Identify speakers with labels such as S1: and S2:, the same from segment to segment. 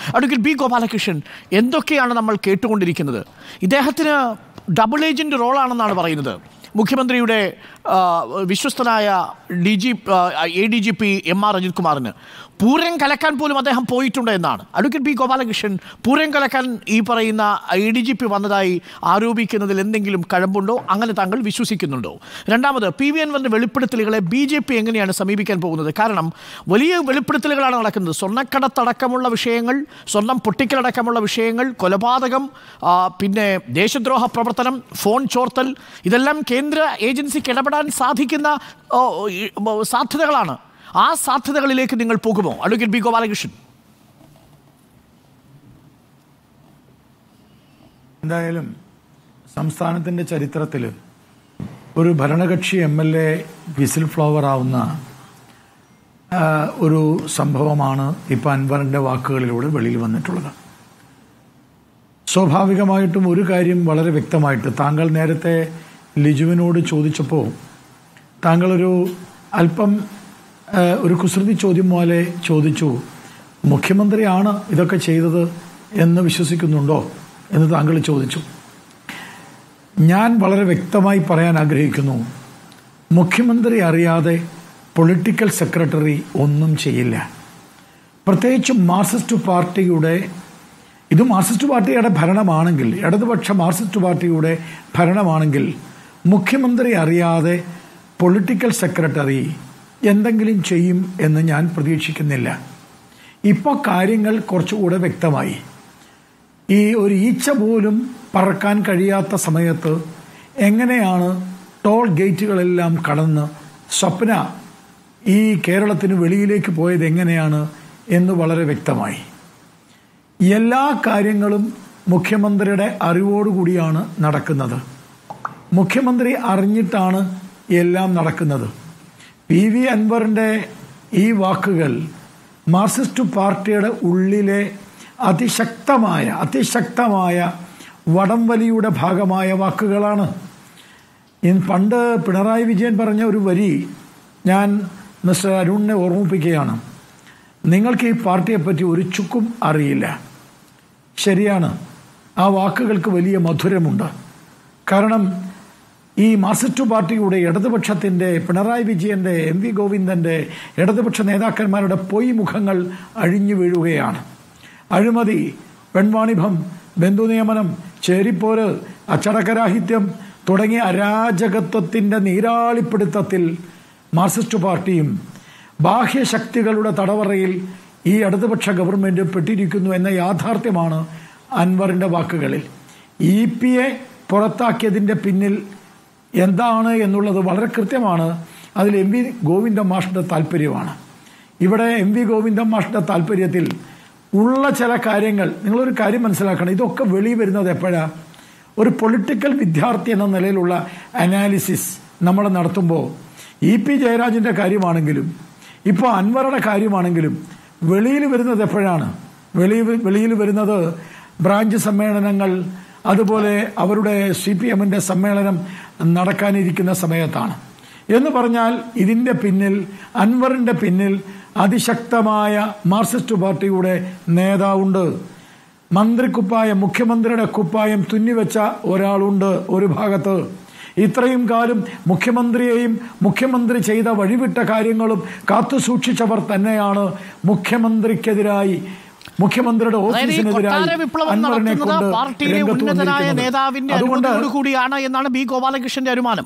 S1: Advocate B Gopalakrishnan എന്തൊക്കെയാണ് നമ്മൾ കേട്ടുകൊണ്ടിരിക്കുന്നത് ഇദ്ദേഹത്തിന് ഡബിൾ ഏജന്റ് റോളാണെന്നാണ് പറയുന്നത് മുഖ്യമന്ത്രിയുടെ ആ, വിശ്വസ്തനായ D G A D G P M R Ajith കുമാറിന് പൂരം കലക്കാൻ പോലും അദ്ദേഹം പോയിട്ടുണ്ട് എന്നാണ് അഡ്വക്കേറ്റ് ബി ഗോപാലകൃഷ്ണൻ പൂരം കലക്കാൻ ഈ പറയുന്ന എ ഡി ജി പി വന്നതായി ആരോപിക്കുന്നതിൽ എന്തെങ്കിലും കഴമ്പുണ്ടോ അങ്ങനെ താങ്കൾ വിശ്വസിക്കുന്നുണ്ടോ രണ്ടാമത് പി വി അൻവറിന്റെ വെളിപ്പെടുത്തലുകളെ ബി ജെ പി എങ്ങനെയാണ് സമീപിക്കാൻ പോകുന്നത് കാരണം വലിയ വെളിപ്പെടുത്തലുകളാണ് നടക്കുന്നത് സ്വർണ്ണക്കടത്തടക്കമുള്ള വിഷയങ്ങൾ സ്വർണം പൊട്ടിക്കലടക്കമുള്ള വിഷയങ്ങൾ കൊലപാതകം ആ, പിന്നെ ദേശദ്രോഹ പ്രവർത്തനം ഫോൺ ചോർത്തൽ ഇതെല്ലാം കേന്ദ്ര ഏജൻസിക്ക് ഇടപെടാൻ സാധിക്കുന്ന ഓ, ഈ, ഓ, സാധ്യതകളാണ് ആ സാധ്യതകളിലേക്ക് നിങ്ങൾ പോകുമോ അഡ്വക്കേറ്റ് ബി ഗോപാലകൃഷ്ണൻ
S2: എന്തായാലും സംസ്ഥാനത്തിൻ്റെ ചരിത്രത്തിൽ ഒരു ഭരണകക്ഷി M L A whistle blower ആവുന്ന ആ, ഒരു സംഭവമാണ് ഇപ്പം അൻവറിൻ്റെ വാക്കുകളിലൂടെ വെളിയിൽ വന്നിട്ടുള്ളത് സ്വാഭാവികമായിട്ടും ഒരു കാര്യം വളരെ വ്യക്തമായിട്ട് താങ്കൾ നേരത്തെ ലിജുവിനോട് ചോദിച്ചപ്പോൾ താങ്കളൊരു അല്പം ആ, ഒരു കുസൃതി ചോദ്യം പോലെ ചോദിച്ചു മുഖ്യമന്ത്രിയാണ് ഇതൊക്കെ ചെയ്തത് എന്ന് വിശ്വസിക്കുന്നുണ്ടോ എന്ന് താങ്കൾ ചോദിച്ചു ഞാൻ വളരെ വ്യക്തമായി പറയാൻ ആഗ്രഹിക്കുന്നു മുഖ്യമന്ത്രി അറിയാതെ പൊളിറ്റിക്കൽ സെക്രട്ടറി ഒന്നും ചെയ്യില്ല പ്രത്യേകിച്ച് മാർക്സിസ്റ്റ് പാർട്ടിയുടെ ഇത് മാർക്സിസ്റ്റ് പാർട്ടിയുടെ ഭരണമാണെങ്കിൽ ഇടതുപക്ഷ മാർക്സിസ്റ്റ് പാർട്ടിയുടെ ഭരണമാണെങ്കിൽ മുഖ്യമന്ത്രി അറിയാതെ പൊളിറ്റിക്കൽ സെക്രട്ടറി എന്തെങ്കിലും ചെയ്യും എന്ന് ഞാൻ പ്രതീക്ഷിക്കുന്നില്ല ഇപ്പോൾ കാര്യങ്ങൾ കുറച്ചുകൂടെ വ്യക്തമായി ഈ ഒരു ഈച്ച പോലും പറക്കാൻ കഴിയാത്ത സമയത്ത് എങ്ങനെയാണ് ടോൾ ഗേറ്റുകളെല്ലാം കടന്ന് സ്വപ്ന ഈ കേരളത്തിന് വെളിയിലേക്ക് പോയത് എങ്ങനെയാണ് എന്ന് വളരെ വ്യക്തമായി എല്ലാ കാര്യങ്ങളും മുഖ്യമന്ത്രിയുടെ അറിവോടുകൂടിയാണ് നടക്കുന്നത് മുഖ്യമന്ത്രി അറിഞ്ഞിട്ടാണ് എല്ലാം നടക്കുന്നത് പി വി അൻവറിൻ്റെ ഈ വാക്കുകൾ മാർക്സിസ്റ്റ് പാർട്ടിയുടെ ഉള്ളിലെ അതിശക്തമായ അതിശക്തമായ വടംവലിയുടെ ഭാഗമായ വാക്കുകളാണ് ഇൻ- പണ്ട് പിണറായി വിജയൻ പറഞ്ഞ ഒരു വരി ഞാൻ മിസ്റ്റർ അരുണിനെ ഓർമ്മിപ്പിക്കുകയാണ് നിങ്ങൾക്ക് ഈ പാർട്ടിയെപ്പറ്റി ഒരു ചുക്കും അറിയില്ല ശരിയാണ് ആ വാക്കുകൾക്ക് വലിയ മധുരമുണ്ട് കാരണം ഈ മാർക്സിസ്റ്റ് പാർട്ടിയുടെ ഇടതുപക്ഷത്തിൻ്റെ പിണറായി വിജയൻ്റെ എം വി ഗോവിന്ദൻ്റെ ഇടതുപക്ഷ നേതാക്കന്മാരുടെ പൊയ് മുഖങ്ങൾ അഴിഞ്ഞു വീഴുകയാണ് അഴിമതി പെൺവാണിഭം ബന്ധുനിയമനം ചേരിപ്പോര് അച്ചടക്കരാഹിത്യം തുടങ്ങിയ അരാജകത്വത്തിൻ്റെ നീരാളിപ്പിടുത്തത്തിൽ മാർക്സിസ്റ്റ് പാർട്ടിയും ബാഹ്യശക്തികളുടെ തടവറയിൽ ഈ ഇടതുപക്ഷ ഗവൺമെന്റ് പെട്ടിരിക്കുന്നു എന്ന യാഥാർത്ഥ്യമാണ് അൻവറിന്റെ വാക്കുകളിൽ ഇ പി എ പുറത്താക്കിയതിന്റെ പിന്നിൽ എന്താണ് എന്നുള്ളത് വളരെ കൃത്യമാണ് അതിൽ എം വി ഗോവിന്ദ മാഷിന്റെ താല്പര്യമാണ് ഇവിടെ എം വി ഗോവിന്ദ മാഷിന്റെ താല്പര്യത്തിൽ ഉള്ള ചില കാര്യങ്ങൾ നിങ്ങളൊരു കാര്യം മനസ്സിലാക്കണം ഇതൊക്കെ വെളി വരുന്നത് എപ്പോഴാണ് ഒരു പൊളിറ്റിക്കൽ വിദ്യാർത്ഥി എന്ന നിലയിലുള്ള അനാലിസിസ് നമ്മൾ നടത്തുമ്പോൾ ഇ പി ജയരാജന്റെ കാര്യമാണെങ്കിലും ഇപ്പോൾ അൻവറുടെ കാര്യമാണെങ്കിലും വെളിയിൽ വരുന്നത് എപ്പോഴാണ് വെളി വെളിയിൽ വരുന്നത് ബ്രാഞ്ച് സമ്മേളനങ്ങൾ അതുപോലെ അവരുടെ സി പി എമ്മിന്റെ സമ്മേളനം നടക്കാനിരിക്കുന്ന സമയത്താണ് എന്ന് പറഞ്ഞാൽ ഇതിന്റെ പിന്നിൽ അൻവറിന്റെ പിന്നിൽ അതിശക്തമായ മാർക്സിസ്റ്റ് പാർട്ടിയുടെ നേതാവുണ്ട് മന്ത്രിക്കുപ്പായം മുഖ്യമന്ത്രിയുടെ കുപ്പായം തുന്നിവെച്ച ഒരാളുണ്ട് ഒരു ഭാഗത്ത് ഇത്രയും കാലം മുഖ്യമന്ത്രിയെയും മുഖ്യമന്ത്രി ചെയ്ത വഴിവിട്ട കാര്യങ്ങളും കാത്തുസൂക്ഷിച്ചവർ തന്നെയാണ് മുഖ്യമന്ത്രിക്കെതിരായി മുഖ്യമന്ത്രിയുടെ
S1: അതായത് ഈ കൊട്ടാര
S2: ഓഫീസിനെതിരായി
S1: വിപ്ലവം
S2: അൻവറിനെ
S1: നടത്തുന്നത്
S2: കൊണ്ട്
S1: പാർട്ടിയിലെ
S2: രംഗത്ത്
S1: ഉന്നതനായ
S2: വന്നിരിക്കുന്നത്
S1: നേതാവിന്റെ
S2: അതുകൊണ്ട്
S1: അനുമതിയോട് കൂടിയാണ് എന്നാണ് ബി ഗോപാലകൃഷ്ണന്റെ അനുമാനം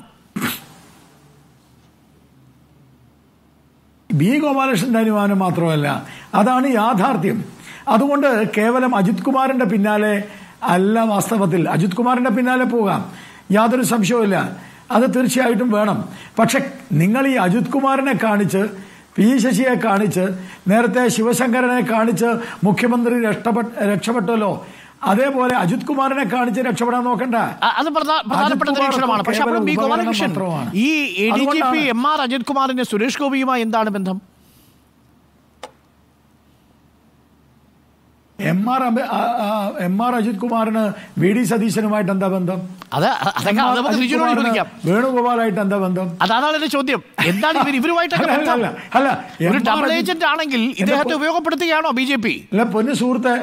S2: ബി ഗോപാലകൃഷ്ണന്റെ അനുമാനം മാത്രമല്ല അതാണ് യാഥാർത്ഥ്യം അതുകൊണ്ട് കേവലം അജിത് കുമാറിന്റെ പിന്നാലെ അല്ല വാസ്തവത്തിൽ അജിത് കുമാറിന്റെ പിന്നാലെ പോകാം യാതൊരു സംശയവുമില്ല അത് തീർച്ചയായിട്ടും വേണം പക്ഷെ നിങ്ങൾ ഈ അജിത് കുമാറിനെ കാണിച്ച് പി ശശിയെ കാണിച്ച് നേരത്തെ ശിവശങ്കരനെ കാണിച്ച് മുഖ്യമന്ത്രി രക്ഷപ്പെട്ട രക്ഷപ്പെട്ടല്ലോ അതേപോലെ അജിത് കുമാറിനെ കാണിച്ച് രക്ഷപ്പെടാൻ നോക്കണ്ട
S1: അ- അത് പ്രധാ- പ്രധാനപ്പെട്ട
S2: അജിത് കുമാർ
S1: നിരീക്ഷണമാണ് പക്ഷെ അപ്പോൾ
S2: കേവലം
S1: ബി
S2: ഉപകരണം
S1: ഗോപാലകൃഷ്ണൻ
S2: മാത്രമാണ്.
S1: ഈ എ ഡി ജി പി
S2: അതുകൊണ്ടാണ്
S1: എം ആർ അജിത് കുമാറിന് സുരേഷ് ഗോപിയുമായി എന്താണ് ബന്ധം
S2: എം ആർ അംബ- ആ, ആ, എം ആർ അജിത് കുമാറിന് വി ഡി സതീശനുമായിട്ട് എന്താ ബന്ധം
S1: അത് അതൊക്കെ അത് നമുക്ക്
S2: അജിത്
S1: റിജുവിനോട്
S2: കുമാറിന്
S1: ചോദിക്കാം
S2: വേണുഗോപാലായിട്ട് എന്താ ബന്ധം
S1: അതാണ് എന്റെ ചോദ്യം എന്താണ് ഇവർ ഇവരുമായിട്ടൊക്കെ
S2: അല്ല, അല്ല,
S1: ബന്ധം?
S2: അല്ല, അല്ല.
S1: ഒരു
S2: M R
S1: double
S2: Ajith
S1: agent ആണെങ്കിൽ ഇദ്ദേഹത്തെ ഉപയോഗപ്പെടുത്തുകയാണോ ബി ജെ പി
S2: അല്ല പൊന്നു സുഹൃത്തെ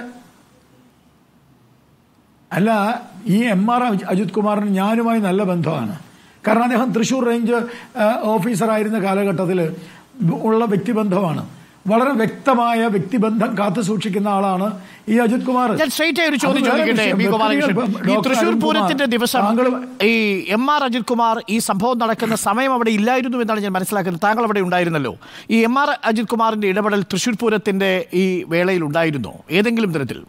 S2: അല്ല ഈ എം ആർ അജിത് കുമാറിന് ഞാനുമായി നല്ല ബന്ധമാണ് കാരണം അദ്ദേഹം തൃശൂർ റേഞ്ച് ആ, ഓഫീസറായിരുന്ന കാലഘട്ടത്തിൽ ഉള്ള വ്യക്തിബന്ധമാണ് വളരെ വ്യക്തമായ വ്യക്തിബന്ധം കാത്തു സൂക്ഷിക്കുന്ന ആളാണ് ഈ അജിത് കുമാർ
S1: ഞാൻ സ്ട്രൈറ്റ് ആയി ഒരു ചോദ്യം
S2: അത് വേറെ
S1: ചോദിക്കട്ടെ
S2: വിഷയം.
S1: ബി ഗോപാലകൃഷ്ണൻ ഈ
S2: ഡോക്ടർ
S1: തൃശൂർ
S2: അരുൺകുമാർ,
S1: പൂരത്തിന്റെ ദിവസം
S2: താങ്കൾ
S1: ഈ എം ആർ അജിത് കുമാർ ഈ സംഭവം നടക്കുന്ന സമയം അവിടെ ഇല്ലായിരുന്നു എന്നാണ് ഞാൻ മനസ്സിലാക്കുന്നത് താങ്കൾ അവിടെ ഉണ്ടായിരുന്നല്ലോ ഈ എം ആർ അജിത് കുമാറിന്റെ ഇടപെടൽ തൃശൂർ പൂരത്തിന്റെ ഈ വേളയിൽ ഉണ്ടായിരുന്നോ ഏതെങ്കിലും തരത്തിൽ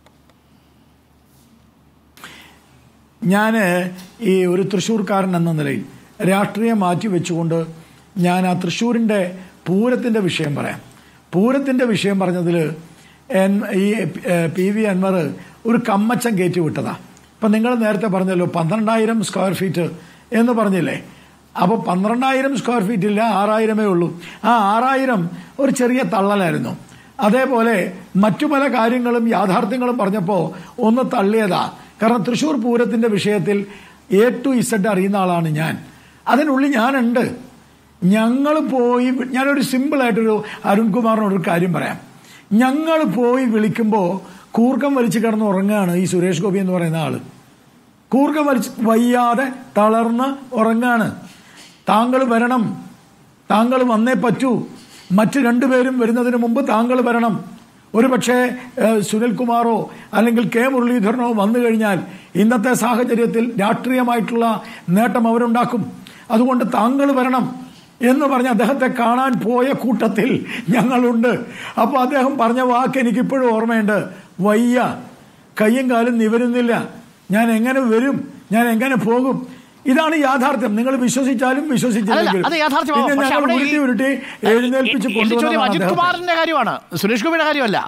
S2: ഞാൻ ഈ ഒരു തൃശ്ശൂർക്കാരൻ എന്ന നിലയിൽ രാഷ്ട്രീയം മാറ്റി വെച്ചുകൊണ്ട് ഞാൻ ആ തൃശ്ശൂരിൻ്റെ പൂരത്തിൻ്റെ വിഷയം പറയാം പൂരത്തിൻ്റെ വിഷയം പറഞ്ഞതിൽ ഈ ഏഹ്, പി വി അൻവർ ഒരു കമ്മച്ചം കയറ്റി വിട്ടതാ ഇപ്പം നിങ്ങൾ നേരത്തെ പറഞ്ഞല്ലോ പന്ത്രണ്ടായിരം സ്ക്വയർ ഫീറ്റ് എന്ന് പറഞ്ഞില്ലേ അപ്പോൾ പന്ത്രണ്ടായിരം സ്ക്വയർ ഫീറ്റ് ഇല്ല ആറായിരമേ ഉള്ളൂ ആ ആറായിരം ഒരു ചെറിയ തള്ളലായിരുന്നു അതേപോലെ മറ്റു പല കാര്യങ്ങളും യാഥാർത്ഥ്യങ്ങളും പറഞ്ഞപ്പോൾ ഒന്ന് തള്ളിയതാ കാരണം തൃശ്ശൂർ പൂരത്തിന്റെ വിഷയത്തിൽ എ ടു ഇസഡ് അറിയുന്ന ആളാണ് ഞാൻ അതിനുള്ളിൽ ഞാനുണ്ട് ഞങ്ങൾ പോയി ഞാനൊരു സിമ്പിളായിട്ടൊരു അരുൺകുമാറിനോടൊരു കാര്യം പറയാം ഞങ്ങൾ പോയി വിളിക്കുമ്പോൾ കൂർക്കം വലിച്ചു കിടന്ന് ഉറങ്ങുകയാണ് ഈ സുരേഷ് ഗോപി എന്ന് പറയുന്ന ആള് കൂർക്കം വലിച്ച് വയ്യാതെ തളർന്ന് ഉറങ്ങാണ് താങ്കൾ വരണം താങ്കൾ വന്നേ പറ്റൂ മറ്റു രണ്ടുപേരും വരുന്നതിന് മുമ്പ് താങ്കൾ വരണം ഒരു പക്ഷേ ഏഹ്, സുനിൽകുമാറോ അല്ലെങ്കിൽ കെ മുരളീധരനോ വന്നു കഴിഞ്ഞാൽ ഇന്നത്തെ സാഹചര്യത്തിൽ രാഷ്ട്രീയമായിട്ടുള്ള നേട്ടം അവരുണ്ടാക്കും അതുകൊണ്ട് താങ്കൾ വരണം എന്ന് പറഞ്ഞ് അദ്ദേഹത്തെ കാണാൻ പോയ കൂട്ടത്തിൽ ഞങ്ങളുണ്ട് അപ്പോൾ അദ്ദേഹം പറഞ്ഞ വാക്ക് എനിക്കിപ്പോഴും ഓർമ്മയുണ്ട് വയ്യ കയ്യും കാലും നിവരുന്നില്ല ഞാൻ എങ്ങനെ വരും ഞാൻ എങ്ങനെ പോകും ഇതാണ് യാഥാർത്ഥ്യം നിങ്ങൾ വിശ്വസിച്ചാലും വിശ്വസിച്ചില്ലെങ്കിലും
S1: അല്ലല്ല, അത് യാഥാർത്ഥ്യമാവും.
S2: പിന്നെ
S1: പക്ഷേ
S2: ഞങ്ങൾ
S1: അവിടെ ഈ-
S2: ഉരുട്ടി ഉരുട്ടി എഴുന്നേൽപ്പിച്ച്
S1: എന്റെ ചോദ്യം
S2: കൊണ്ടുവന്നതാണ്
S1: അജിത്
S2: അദ്ദേഹത്തെ.
S1: കുമാറിന്റെ കാര്യമാണ് സുരേഷ് ഗോപിയുടെ കാര്യമല്ല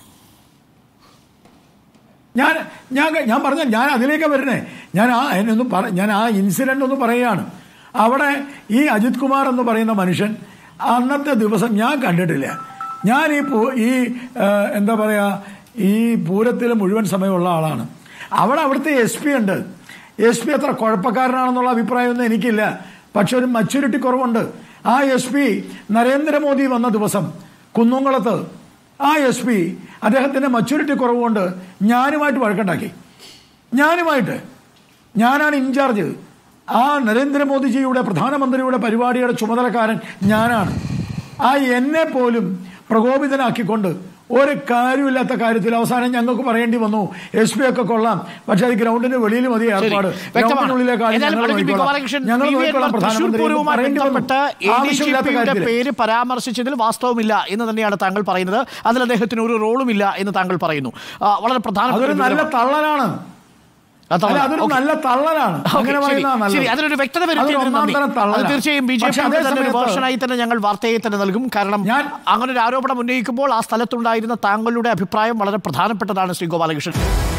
S2: ഞാൻ ഞാൻ ഞാൻ പറഞ്ഞ ഞാൻ അതിലേക്ക് വരണേ ഞാൻ ആ എന്നൊന്നും പറ ഞാൻ ആ ഇൻസിഡന്റ് ഒന്ന് പറയുകയാണ് അവിടെ ഈ അജിത് കുമാർ എന്ന് പറയുന്ന മനുഷ്യൻ അന്നത്തെ ദിവസം ഞാൻ കണ്ടിട്ടില്ല ഞാൻ ഈ പൂ- ഈ ആ, എന്താ പറയാ ഈ പൂരത്തിൽ മുഴുവൻ സമയമുള്ള ആളാണ് അവിടെ അവിടുത്തെ എസ് പി ഉണ്ട് എസ് പി അത്ര കുഴപ്പക്കാരനാണെന്നുള്ള അഭിപ്രായമൊന്നും എനിക്കില്ല പക്ഷെ ഒരു മച്യൂരിറ്റി കുറവുണ്ട് ആ എസ് പി നരേന്ദ്രമോദി വന്ന ദിവസം കുന്നുംകുളത്ത് ആ എസ് പി അദ്ദേഹത്തിന്റെ മച്യൂരിറ്റി കുറവുകൊണ്ട് ഞാനുമായിട്ട് വഴക്കുണ്ടാക്കി ഞാനുമായിട്ട് ഞാനാണ് ഇൻചാർജ് ആ നരേന്ദ്രമോദിജിയുടെ പ്രധാനമന്ത്രിയുടെ പരിപാടിയുടെ ചുമതലക്കാരൻ ഞാനാണ് ആ എന്നെ പോലും പ്രകോപിതനാക്കിക്കൊണ്ട് ഒരു കാര്യമില്ലാത്ത കാര്യത്തിൽ അവസാനം ഞങ്ങൾക്ക് പറയേണ്ടി വന്നു എസ് പി ഒക്കെ കൊള്ളാം പക്ഷെ അത് ഗ്രൗണ്ടിന് വെളിയിൽ മതി ഏർപ്പാട്
S1: വ്യക്തമാണ്.
S2: ഗ്രൗണ്ടിനുള്ളിലേക്കാണ്
S1: ഏതായാലും
S2: ഞങ്ങൾ
S1: അടുത്ത പി.
S2: നോക്കിക്കോളാം.
S1: ഗോപാലകൃഷ്ണൻ
S2: ഞങ്ങൾ
S1: പി. വി.
S2: നോക്കിക്കോളാം
S1: അൻവർ തൃശൂർ
S2: പ്രധാനമന്ത്രി എന്ന്
S1: പൂരവുമായി
S2: പറയേണ്ടി വന്നു.
S1: ബന്ധപ്പെട്ട് എ ഡി ജി
S2: ആവശ്യമില്ലാത്ത
S1: പിയുടെ
S2: കാര്യത്തിൽ
S1: പേര് പരാമർശിച്ചതിൽ വാസ്തവമില്ല എന്ന് തന്നെയാണ് താങ്കൾ പറയുന്നത് അതിൽ അദ്ദേഹത്തിന് ഒരു റോളുമില്ല എന്ന് താങ്കൾ പറയുന്നു ആ, വളരെ പ്രധാനപ്പെട്ട
S2: അതൊരു
S1: ഒരു
S2: നല്ല
S1: വിവരമാണ്.
S2: തള്ളലാണ്
S1: അതാണ്.
S2: അല്ല, അതൊരു
S1: ഓക്കേ.
S2: നല്ല തള്ളലാണ്
S1: ഓക്കേ,
S2: അങ്ങനെ
S1: ശരി,
S2: പറയുന്നതാണ് നല്ലത്.
S1: ശരി അതിനൊരു വ്യക്തത
S2: അതൊരു
S1: വരുത്തിയതിന്
S2: ഒന്നാം
S1: നന്ദി.
S2: തരം
S1: അത്
S2: തള്ളലാണ്.
S1: തീർച്ചയായും ബി ജെ
S2: പക്ഷേ
S1: പിയുടെ
S2: അതേ
S1: തന്നെ ഒരു
S2: സമയത്ത്
S1: വേർഷനായി തന്നെ ഞങ്ങൾ വാർത്തയെ തന്നെ നൽകും കാരണം
S2: ഞാൻ-
S1: അങ്ങനെ ഒരു ആരോപണം ഉന്നയിക്കുമ്പോൾ ആ സ്ഥലത്തുണ്ടായിരുന്ന താങ്കളുടെ അഭിപ്രായം വളരെ പ്രധാനപ്പെട്ടതാണ് ശ്രീ ഗോപാലകൃഷ്ണൻ